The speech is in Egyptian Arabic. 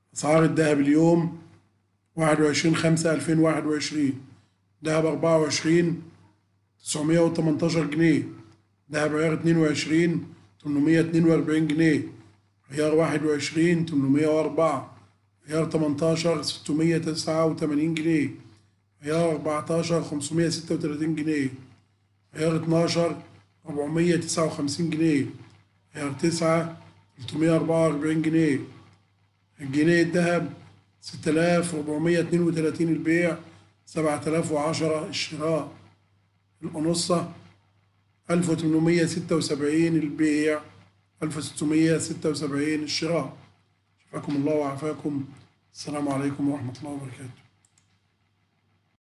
أسعار الذهب اليوم واحد وعشرين خمسة ألفين واحد وعشرين دهب أربعة وعشرين تسعمية وتمنتاشر جنيه دهب عيار اتنين وعشرين تمنمية اتنين وأربعين جنيه عيار واحد وعشرين تمنمية وأربعة عيار تمنتاشر ستمية تسعة وتمانين جنيه عيار أربعتاشر خمسمية ستة وتلاتين جنيه عيار اتناشر أربعمية تسعة وخمسين جنيه عيار تسعة تلتمية أربعة وأربعين جنيه الجنيه الذهب ستة آلاف ربعمية اتنين وتلاتين البيع سبعة آلاف وعشرة الشراء الأنصة ألف وتمنمية ستة وسبعين البيع ألف وستمية ستة وسبعين الشراء شفاكم الله وعافاكم السلام عليكم ورحمة الله وبركاته